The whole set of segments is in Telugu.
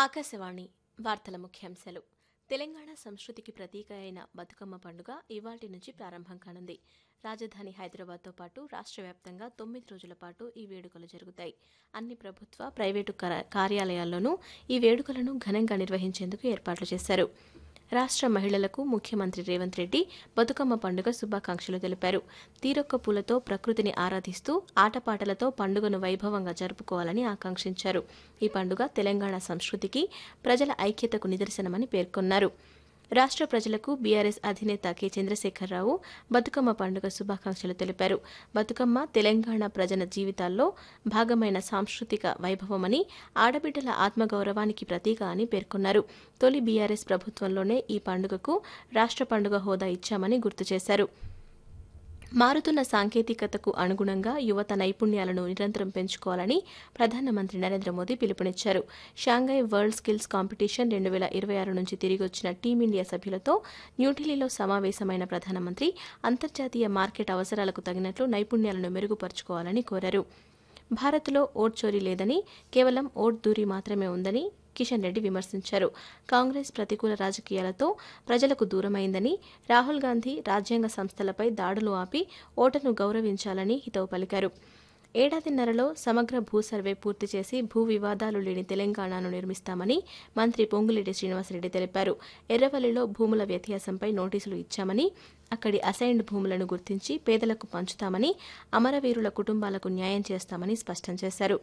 ఆకాశవాణి వార్తల ముఖ్యాంశాలు తెలంగాణ సంస్కృతికి ప్రతీక అయిన బతుకమ్మ పండుగ ఇవాటి నుంచి ప్రారంభం కానుంది రాజధాని హైదరాబాద్తో పాటు రాష్ట్ర వ్యాప్తంగా తొమ్మిది రోజుల పాటు ఈ వేడుకలు జరుగుతాయి అన్ని ప్రభుత్వ ప్రైవేటు కర- కార్యాలయాల్లోనూ ఈ వేడుకలను ఘనంగా నిర్వహించేందుకు ఏర్పాట్లు చేశారు రాష్ట్ర మహిళలకు ముఖ్యమంత్రి రేవంత్ రెడ్డి బతుకమ్మ పండుగ శుభాకాంక్షలు తెలిపారు తీరొక్క పూలతో ప్రకృతిని ఆరాధిస్తూ ఆటపాటలతో పండుగను వైభవంగా జరుపుకోవాలని ఆకాంక్షించారు ఈ పండుగ తెలంగాణ సంస్కృతికి ప్రజల ఐక్యతకు నిదర్శనమని పేర్కొన్నారు రాష్ట్ర ప్రజలకు బీఆర్ఎస్ అధినేత కె చంద్రశేఖరరావు బతుకమ్మ పండుగ శుభాకాంక్షలు తెలిపారు బతుకమ్మ తెలంగాణ ప్రజల జీవితాల్లో భాగమైన సాంస్కృతిక వైభవమని ఆడబిడ్డల ఆత్మగౌరవానికి ప్రతీక అని పేర్కొన్నారు తొలి బీఆర్ఎస్ ప్రభుత్వంలోనే ఈ పండుగకు రాష్ట్ర పండుగ హోదా ఇచ్చామని గుర్తు చేశారు మారుతున్న సాంకేతికతకు అనుగుణంగా యువత నైపుణ్యాలను నిరంతరం పెంచుకోవాలని ప్రధానమంత్రి నరేంద్ర మోదీ పిలుపునిచ్చారు షాంఘై వరల్డ్ స్కిల్స్ కాంపిటీషన్ రెండు వేల ఇరవై ఆరు నుంచి తిరిగి వచ్చిన టీమిండియా సభ్యులతో న్యూఢిల్లీలో సమావేశమైన ప్రధానమంత్రి అంతర్జాతీయ మార్కెట్ అవసరాలకు తగినట్లు నైపుణ్యాలను మెరుగుపరుచుకోవాలని కోరారు భారత్లో ఓట్ చోరీ లేదని కేవలం ఓట్ దూరి మాత్రమే ఉందని కిషన్ రెడ్డి విమర్శించారు కాంగ్రెస్ ప్రతికూల రాజకీయాలతో ప్రజలకు దూరమైందని రాహుల్ గాంధీ రాజ్యాంగ సంస్థలపై దాడులు ఆపి ఓటర్ను గౌరవించాలని హితవు పలికారు ఏడాదిన్నరలో సమగ్ర భూ సర్వే పూర్తి చేసి భూ వివాదాలు లేని తెలంగాణను నిర్మిస్తామని మంత్రి పొంగులేటి శ్రీనివాసరెడ్డి తెలిపారు ఎర్రవల్లిలో భూముల వ్యత్యాసంపై నోటీసులు ఇచ్చామని అక్కడి అసైన్డ్ భూములను గుర్తించి పేదలకు పంచుతామని అమరవీరుల కుటుంబాలకు న్యాయం చేస్తామని స్పష్టం చేశారు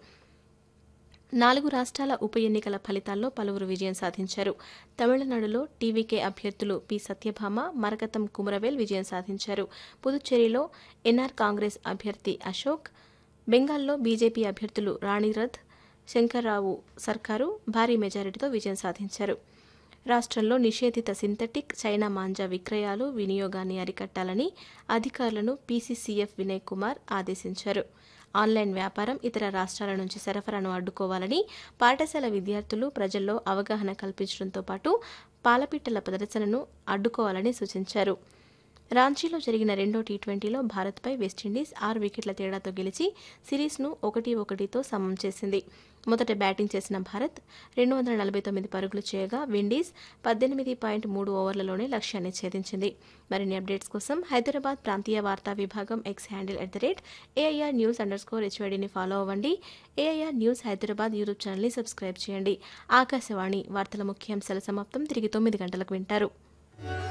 నాలుగు రాష్ట్రాల ఉప ఎన్నికల ఫలితాల్లో పలువురు విజయం సాధించారు తమిళనాడులో టీవీకే అభ్యర్థులు పి సత్యభామ మరకతం కుమరవేల్ విజయం సాధించారు పుదుచ్చేరిలో ఎన్ఆర్ కాంగ్రెస్ అభ్యర్థి అశోక్ బెంగాల్లో బీజేపీ అభ్యర్థులు రాణిరథ్ శంకర్రావు సర్కారు భారీ మెజారిటీతో విజయం సాధించారు రాష్ట్రంలో నిషేధిత సింథటిక్ చైనా మాంజా విక్రయాలు వినియోగాన్ని అరికట్టాలని అధికారులను పీసీసీఎఫ్ వినయ్ కుమార్ ఆదేశించారు ఆన్లైన్ వ్యాపారం ఇతర రాష్ట్రాల నుంచి సరఫరాను అడ్డుకోవాలని పాఠశాల విద్యార్థులు ప్రజల్లో అవగాహన కల్పించడంతో పాటు పాలపిట్టల ప్రదర్శనను అడ్డుకోవాలని సూచించారు రాంచీలో జరిగిన రెండో టీ ట్వంటీలో భారత్పై వెస్టిండీస్ ఆరు వికెట్ల తేడాతో గెలిచి సిరీస్ను ఒకటి ఒకటితో సమం చేసింది మొదట బ్యాటింగ్ చేసిన భారత్ రెండు వందల నలభై తొమ్మిది పరుగులు చేయగా విండీస్ పద్దెనిమిది పాయింట్ మూడు ఓవర్లలోనే లక్ష్యాన్ని ఛేదించింది మరిన్ని అప్డేట్స్ కోసం హైదరాబాద్ ప్రాంతీయ వార్తా విభాగం X handle at the rate AIR news underscore స్కోర్ హెచ్వైడీని ఫాలో అవ్వండి ఏఐఆర్ న్యూస్ హైదరాబాద్ యూట్యూబ్ ఛానల్ని సబ్స్క్రైబ్ చేయండి ఆకాశవాణి వార్తల ముఖ్యాంశాల సమాప్తం తిరిగి తొమ్మిది గంటలకు వింటారు